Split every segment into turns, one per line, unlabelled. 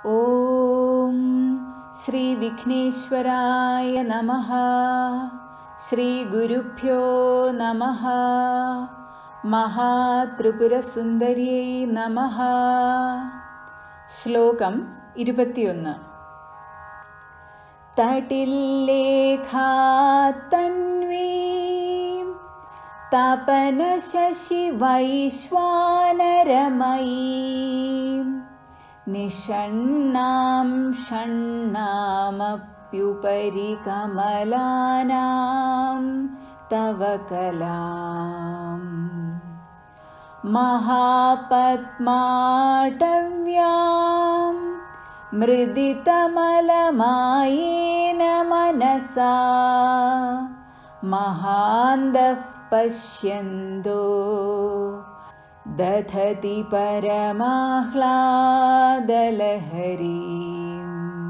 ॐ श्रीविघ्नेश्वराय नमः श्रीगुरुभ्यो नमः മഹാത്രിപുരസുന്ദരിയൈ നമഃ ശ്ലോകം ഇരുപത്തിയൊന്ന് തട്ടില്ലേഖാത്തന്വീം തപനശശി വൈശ്വാനരമയീം നിഷണ്ണാം ഷണ്ണാമപ്യുപരി കമലാനാം തവ കലാം महापद्माटव्यां मृदितमलमायेन मनसा महान्दः पश्यन्तो दधति പരമാഹ്ലാദലഹരീം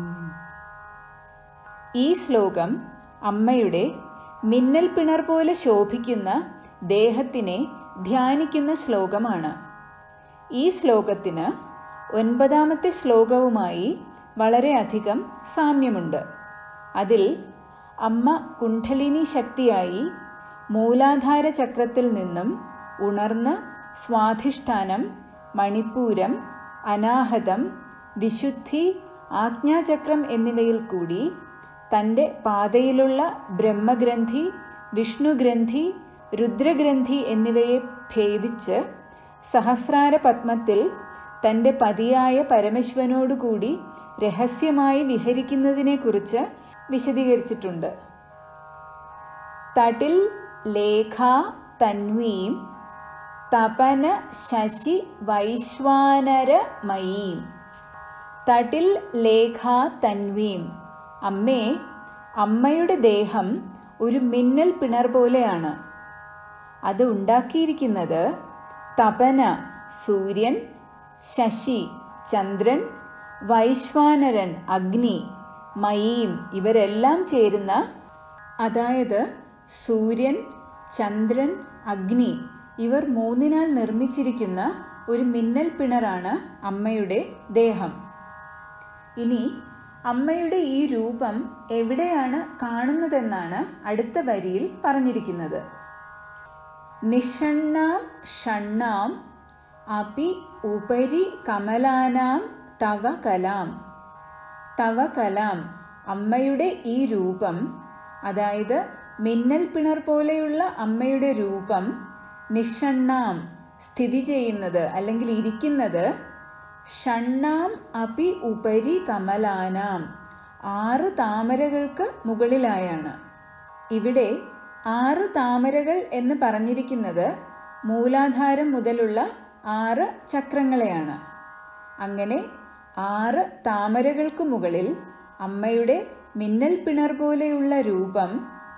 ഈ ശ്ലോകം അമ്മയുടെ മിന്നൽ പിണർ പോലെ ശോഭിക്കുന്ന ദേഹത്തിനെ ധ്യാനിക്കുന്ന ശ്ലോകമാണ് ഈ ശ്ലോകത്തിന് ഒൻപതാമത്തെ ശ്ലോകവുമായി വളരെയധികം സാമ്യമുണ്ട് അതിൽ അമ്മ കുണ്ഠലിനി ശക്തിയായി മൂലാധാര ചക്രത്തിൽ നിന്നും ഉണർന്ന് സ്വാധിഷ്ഠാനം മണിപ്പൂരം അനാഹതം വിശുദ്ധി ആജ്ഞാചക്രം എന്നിവയിൽ കൂടി തൻ്റെ പാതയിലുള്ള ബ്രഹ്മഗ്രന്ഥി വിഷ്ണുഗ്രന്ഥി രുദ്രഗ്രന്ഥി എന്നിവയെ ഭേദിച്ച് സഹസ്രാര പത്മത്തിൽ തൻ്റെ പതിയായ പരമശിവനോടുകൂടി രഹസ്യമായി വിഹരിക്കുന്നതിനെക്കുറിച്ച് വിശദീകരിച്ചിട്ടുണ്ട് തടിൽ ലേഖ തന്വീം തപന ശശി വൈശ്വാനരമയീം തടിൽ ലേഖ തന്വീം അമ്മേ അമ്മയുടെ ദേഹം ഒരു മിന്നൽ പിണർ പോലെയാണ് അത് ഉണ്ടാക്കിയിരിക്കുന്നത് തപന സൂര്യൻ ശശി ചന്ദ്രൻ വൈശ്വാനരൻ അഗ്നി മയീം ഇവരെല്ലാം ചേരുന്ന അതായത് സൂര്യൻ ചന്ദ്രൻ അഗ്നി ഇവർ മൂന്നിനാൽ നിർമ്മിച്ചിരിക്കുന്ന ഒരു മിന്നൽ പിണറാണ് അമ്മയുടെ ദേഹം ഇനി അമ്മയുടെ ഈ രൂപം എവിടെയാണ് കാണുന്നതെന്നാണ് അടുത്ത വരിയിൽ പറഞ്ഞിരിക്കുന്നത് നിഷണ്ണാം ഷണ്ണാം അപി ഉപരി കമലാനാം തവ കലാം തവ കലാം അമ്മയുടെ ഈ രൂപം അതായത് മിന്നൽ പിണർ പോലെയുള്ള അമ്മയുടെ രൂപം നിഷണ്ണാം സ്ഥിതി ചെയ്യുന്നത് അല്ലെങ്കിൽ ഇരിക്കുന്നത് ഷണ്ണാം അപി ഉപരി കമലാനാം ആറ് താമരകൾക്ക് മുകളിലായാണ് ഇവിടെ ആറ് താമരകൾ എന്ന് പറഞ്ഞിരിക്കുന്നത് മൂലാധാരം മുതലുള്ള ആറ് ചക്രങ്ങളെയാണ് അങ്ങനെ ആറ് താമരകൾക്ക് മുകളിൽ അമ്മയുടെ മിന്നൽ പിണർ പോലെയുള്ള രൂപം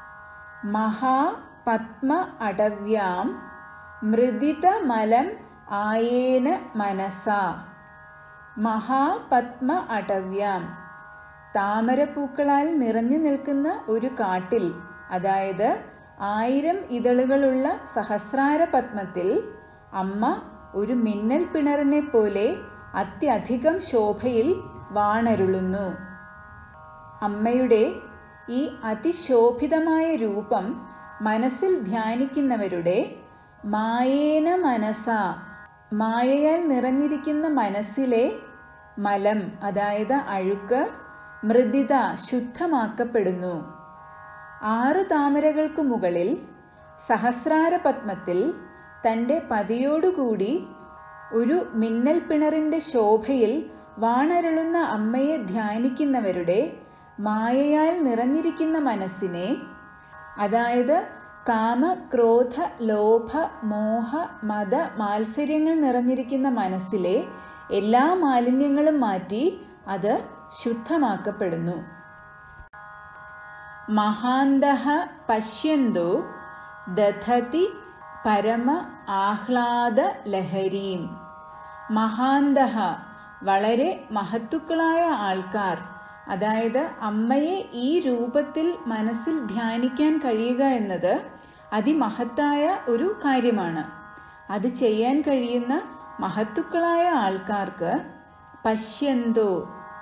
മഹാപത്മ അടവ്യാം മൃദിതമലം ആയേന മനസാ മഹാപത്മ അടവ്യാം താമരപ്പൂക്കളാൽ നിറഞ്ഞു നിൽക്കുന്ന ഒരു കാട്ടിൽ അതായത് ആയിരം ഇതളുകളുള്ള സഹസ്രാര പത്മത്തിൽ അമ്മ ഒരു മിന്നൽ പിണറിനെ പോലെ അത്യധികം ശോഭയിൽ വാണരുളുന്നു അമ്മയുടെ ഈ അതിശോഭിതമായ രൂപം മനസ്സിൽ ധ്യാനിക്കുന്നവരുടെ മായേന മനസ മായയാൽ നിറഞ്ഞിരിക്കുന്ന മനസ്സിലെ മലം അതായത് അഴുക്ക് മൃദിത ശുദ്ധമാക്കപ്പെടുന്നു ആറ് താമരകൾക്ക് മുകളിൽ സഹസ്രാര പത്മത്തിൽ തൻ്റെ പതിയോടുകൂടി ഒരു മിന്നൽ പിണറിൻ്റെ ശോഭയിൽ വാണരുളുന്ന അമ്മയെ ധ്യാനിക്കുന്നവരുടെ മായയാൽ നിറഞ്ഞിരിക്കുന്ന മനസ്സിനെ അതായത് കാമ ക്രോധ ലോഭ മോഹ മത മാത്സര്യങ്ങൾ നിറഞ്ഞിരിക്കുന്ന മനസ്സിലെ എല്ലാ മാലിന്യങ്ങളും മാറ്റി അത് ശുദ്ധമാക്കപ്പെടുന്നു മഹാന്തഃ പശ്യന്തോ ദധതി പരമ ആഹ്ലാദ ലഹരീം മഹാന്തഃ വളരെ മഹത്തുക്കളായ ആൾക്കാർ അതായത് അമ്മയെ ഈ രൂപത്തിൽ മനസ്സിൽ ധ്യാനിക്കാൻ കഴിയുക എന്നത് അതിമഹത്തായ ഒരു കാര്യമാണ് അത് ചെയ്യാൻ കഴിയുന്ന മഹത്തുക്കളായ ആൾക്കാർക്ക് പശ്യന്തോ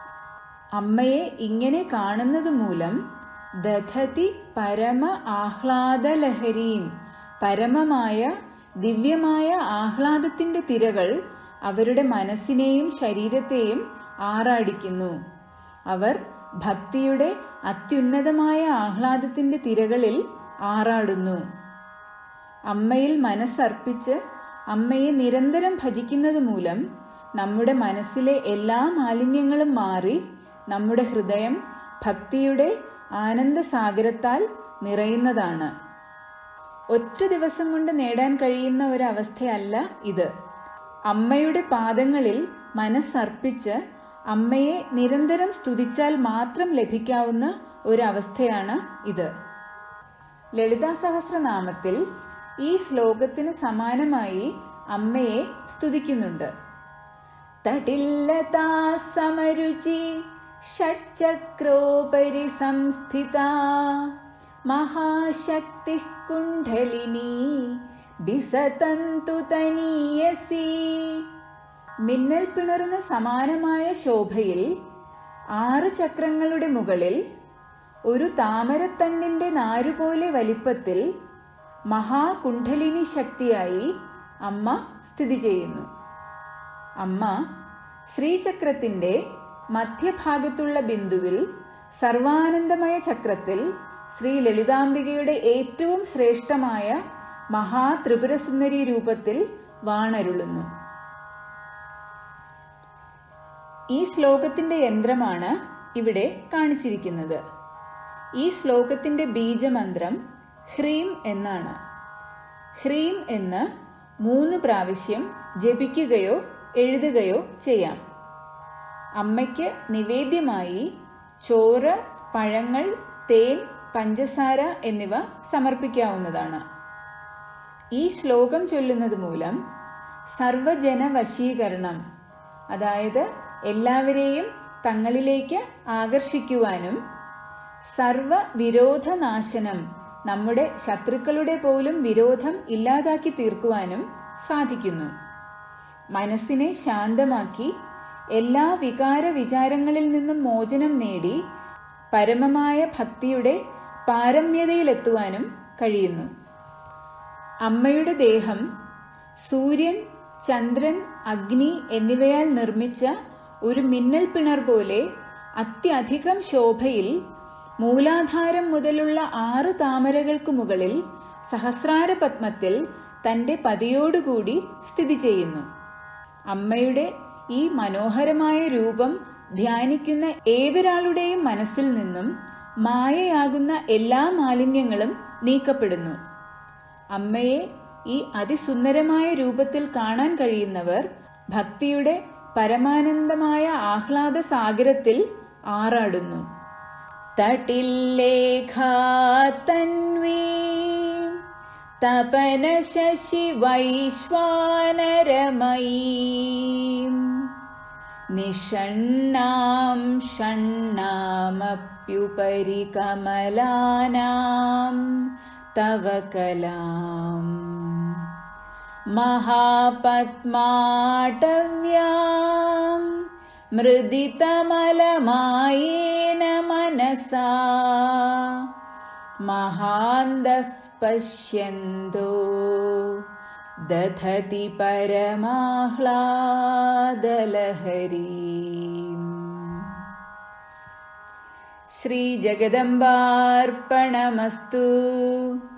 അമ്മയെ ഇങ്ങനെ കാണുന്നത് മൂലം ദധതി പരമ ആഹ്ലാദലഹരിയും പരമമായ ദിവ്യമായ ആഹ്ലാദത്തിന്റെ തിരകൾ അവരുടെ മനസ്സിനെയും ശരീരത്തെയും ആറാടിക്കുന്നു അവർ ഭക്തിയുടെ അത്യുന്നതമായ ആഹ്ലാദത്തിന്റെ തിരകളിൽ ആറാടുന്നു അമ്മയിൽ മനസ്സർപ്പിച്ച് അമ്മയെ നിരന്തരം ഭജിക്കുന്നത് മൂലം നമ്മുടെ മനസ്സിലെ എല്ലാ മാലിന്യങ്ങളും മാറി നമ്മുടെ ഹൃദയം ഭക്തിയുടെ ആനന്ദസാഗരത്താൽ നിറയുന്നതാണ് ഒറ്റ ദിവസം കൊണ്ട് നേടാൻ കഴിയുന്ന ഒരവസ്ഥയല്ല ഇത് അമ്മയുടെ പാദങ്ങളിൽ മനസ്സർപ്പിച്ച് അമ്മയെ നിരന്തരം സ്തുതിച്ചാൽ മാത്രം ലഭിക്കാവുന്ന ഒരവസ്ഥയാണ് ഇത് ലളിതാ സഹസ്രനാമത്തിൽ ഈ ശ്ലോകത്തിന് സമാനമായി അമ്മയെ സ്തുതിക്കുന്നുണ്ട് തടില്ലതാ സമരുചി ഷഡ്ചക്രോപരി സംസ്ഥിത മഹാശക്തി കുണ്ഡലിനി ബിസതന്തു തനീയസി മിന്നൽ പിണറുന്ന സമാനമായ ശോഭയിൽ ആറ് ചക്രങ്ങളുടെ മുകളിൽ ഒരു താമരത്തണ്ടിന്റെ നാരുപോലെ വലിപ്പത്തിൽ മഹാകുണ്ഡലിനി ശക്തിയായി അമ്മ സ്ഥിതി ചെയ്യുന്നു അമ്മ ശ്രീചക്രത്തിന്റെ മധ്യഭാഗത്തുള്ള ബിന്ദുവിൽ സർവാനന്ദമയ ചക്രത്തിൽ ശ്രീ ലളിതാംബികയുടെ ഏറ്റവും ശ്രേഷ്ഠമായ മഹാ ത്രിപുരസുന്ദരി രൂപത്തിൽ വാണരുളുന്നു ഈ ശ്ലോകത്തിന്റെ യന്ത്രമാണ് ഇവിടെ കാണിച്ചിരിക്കുന്നത് ഈ ശ്ലോകത്തിന്റെ ബീജമന്ത്രം ഹ്രീം എന്നാണ് ഹ്രീം എന്ന് മൂന്ന് പ്രാവശ്യം ജപിക്കുകയോ എഴുതുകയോ ചെയ്യാം അമ്മയ്ക്ക് നിവേദ്യമായി ചോറ് പഴങ്ങൾ തേൻ പഞ്ചസാര എന്നിവ സമർപ്പിക്കാവുന്നതാണ് ഈ ശ്ലോകം ചൊല്ലുന്നത് മൂലം സർവജന വശീകരണം അതായത് എല്ലാവരെയും തങ്ങളിലേക്ക് ആകർഷിക്കുവാനും സർവ വിരോധനാശനം നമ്മുടെ ശത്രുക്കളുടെ പോലും വിരോധം ഇല്ലാതാക്കി തീർക്കുവാനും സാധിക്കുന്നു മനസ്സിനെ ശാന്തമാക്കി എല്ലാ വികാര വിചാരങ്ങളിൽ നിന്നും മോചനം നേടി പരമമായ ഭക്തിയുടെ പാരമ്യതയിലെത്തുവാനും കഴിയുന്നു അമ്മയുടെ ദേഹം സൂര്യൻ ചന്ദ്രൻ അഗ്നി എന്നിവയാൽ നിർമ്മിച്ച ഒരു മിന്നൽ പിണർ പോലെ അത്യധികം ശോഭയിൽ മൂലാധാരം മുതലുള്ള ആറ് താമരകൾക്ക് മുകളിൽ സഹസ്രാര പത്മത്തിൽ തന്റെ പതിയോടുകൂടി സ്ഥിതി ചെയ്യുന്നു അമ്മയുടെ ഈ മനോഹരമായ രൂപം ധ്യാനിക്കുന്ന ഏതൊരാളുടെയും മനസ്സിൽ നിന്നും മായയാകുന്ന എല്ലാ മാലിന്യങ്ങളും നീക്കപ്പെടുന്നു അമ്മയെ ഈ അതിസുന്ദരമായ രൂപത്തിൽ കാണാൻ കഴിയുന്നവർ ഭക്തിയുടെ പരമാനന്ദമായ ആഹ്ലാദ സാഗരത്തിൽ ആറാടുന്നു തട്ടില്ലേഖാതന്വീ തപന ശശി വൈശ്വാനരമയീ നിഷണ്ണാം ഷണ്ണാമപ്യുപരി കമലാനാം തവ കലാം മഹാപത്മാടവ്യാം മൃദിതമലമായേന മനസാ മഹാന്തഃ പശ്യന്തോ ദധതി പരമാഹ്ലാദലഹരീ ശ്രീജഗദംബാർപ്പണമസ്തു